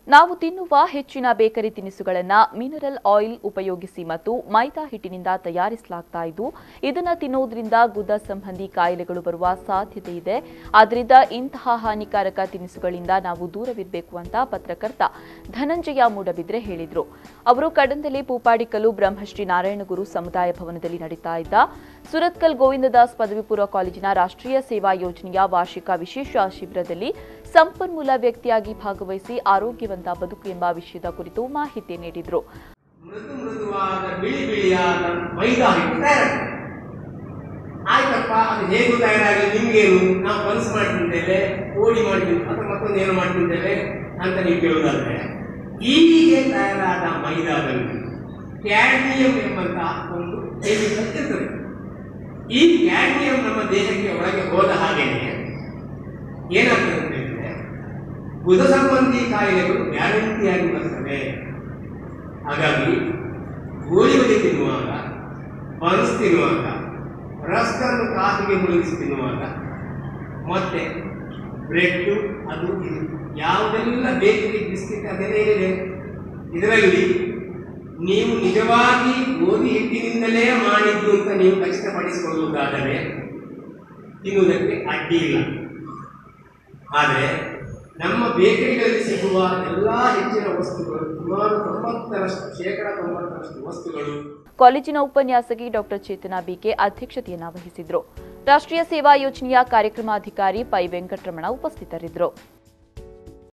ನಾವು ತಿನ್ನುವ ಹೆಚ್ಚಿನ ಬೇಕರಿ ತಿನಿಸುಗಳನ್ನು ಮಿನರಲ್ ಆಯಿಲ್ ಉಪಯೋಗಿಸಿ ಮತ್ತು ಮೈದಾ ಹಿಟ್ಟಿನಿಂದ ತಯಾರಿಸಲಾಗ್ತಾ ಇದ್ದು ಇದನ್ನು ತಿನ್ನೋದ್ರಿಂದ ಗುದ ಸಂಬಂಧಿ ಕಾಯಿಲೆಗಳು ಬರುವ ಸಾಧ್ಯತೆ ಇದೆ ಆದ್ದರಿಂದ ಇಂತಹ ಹಾನಿಕಾರಕ ತಿನಿಸುಗಳಿಂದ ನಾವು ದೂರವಿರಬೇಕು ಅಂತ ಪತ್ರಕರ್ತ ಧನಂಜಯ ಮೂಡಬಿದ್ರೆ ಹೇಳಿದರು ಅವರು ಕಡಂದಲೆ ಪೂಪಾಡಿಕಲ್ಲು ಬ್ರಹ್ಮಶ್ರೀ ನಾರಾಯಣಗುರು ಸಮುದಾಯ ಭವನದಲ್ಲಿ ನಡೀತಾ ಇದ್ದ ಸುರತ್ಕಲ್ ಗೋವಿಂದದಾಸ್ ಪದವಿ ಪೂರ್ವ ಕಾಲೇಜಿನ ರಾಷ್ಟ್ರೀಯ ಸೇವಾ ಯೋಜನೆಯ ವಾರ್ಷಿಕ ವಿಶೇಷ ಶಿಬಿರದಲ್ಲಿ ಸಂಪನ್ಮೂಲ ವ್ಯಕ್ತಿಯಾಗಿ ಭಾಗವಹಿಸಿ ಆರೋಗ್ಯವಂತ ಬದುಕು ಎಂಬ ವಿಷಯದ ಕುರಿತು ಮಾಹಿತಿ ನೀಡಿದರು ಮೃದು ಮೃದುವಾದ ಬಿಳಿ ಬಿಳಿಯಾದ ಮೈದಾ ಹಿಟ್ಟು ತಯಾರಾಗ್ತದೆ ಆಯ್ತಪ್ಪ ಅದು ಹೇಗೂ ತಯಾರಾಗಲಿ ನಿಮ್ಗೇನು ನಾವು ಕನಸು ಮಾಡಿ ತಿಂತೇವೆ ಕೋಡಿ ಮಾಡಿ ತಿಂತೇವೆ ಅಥವಾ ಮತ್ತೊಂದು ಏನು ಮಾಡಿ ತಿಂತೇವೆ ಅಂತ ನೀವು ಕೇಳುವುದಾದ್ರೆ ಹೀಗೆ ತಯಾರಾದ ಮೈದಾದಲ್ಲಿ ಕ್ಯಾಡ್ಮಿಯಂ ಎಂಬಂತಹ ಒಂದು ಕೆಮಿಕಲ್ ಇರ್ತದೆ ಈ ಕ್ಯಾಡ್ಮಿಯಂ ನಮ್ಮ ದೇಹಕ್ಕೆ ಒಳಗೆ ಹೋದ ಹಾಗೇನೆ ಏನಾಗ್ತದೆ ಅಂತ ಹೇಳಿದ್ರೆ ಬುಧ ಸಂಬಂಧಿ ಕಾಯಿಲೆಗಳು ಗ್ಯಾರಂಟಿಯಾಗಿ ಬರ್ತವೆ ಹಾಗಾಗಿ ಗೋಳಿ ಬದಿ ತಿನ್ನುವಾಗ ಬನ್ಸ್ ತಿನ್ನುವಾಗ ರಸ್ಕನ್ನು ಕಾಫಿಗೆ ಮುಳುಗಿಸಿ ತಿನ್ನುವಾಗ ಮತ್ತೆ ಬ್ರೆಡ್ ಅದು ಇದು ಯಾವುದೆಲ್ಲ ಬೇಕರಿ ಬಿಸ್ಕೆಟ್ ಅದೆಲ್ಲ ಏನಿದೆ ಇದರಲ್ಲಿ ನೀವು ನಿಜವಾಗಿ ಗೋಧಿ ಹಿಟ್ಟಿನಿಂದಲೇ ಮಾಡಿದ್ದು ಅಂತ ನೀವು ಖಚಿತಪಡಿಸಿಕೊಳ್ಳುವುದಾದರೆ ತಿನ್ನುವುದಕ್ಕೆ ಅಡ್ಡಿ ಇಲ್ಲ ಆದರೆ ನಮ್ಮ ಬೇಕರಿಗಳಲ್ಲಿ ಸಿಗುವ ಎಲ್ಲ ಹೆಚ್ಚಿನ ವಸ್ತುಗಳು ಸುಮಾರು ತೊಂಬತ್ತರಷ್ಟು ಶೇಕಡ ತೊಂಬತ್ತರಷ್ಟು ವಸ್ತುಗಳು ಕಾಲೇಜಿನ ಉಪನ್ಯಾಸಕಿ ಡಾಕ್ಟರ್ ಚೇತನಾ ಬಿಕೆ ಅಧ್ಯಕ್ಷತೆಯನ್ನ ವಹಿಸಿದ್ರು ರಾಷ್ಟ್ರೀಯ ಸೇವಾ ಯೋಜನೆಯ ಕಾರ್ಯಕ್ರಮಾಧಿಕಾರಿ ಪೈ ವೆಂಕಟರಮಣ ಉಪಸ್ಥಿತರಿದ್ದರು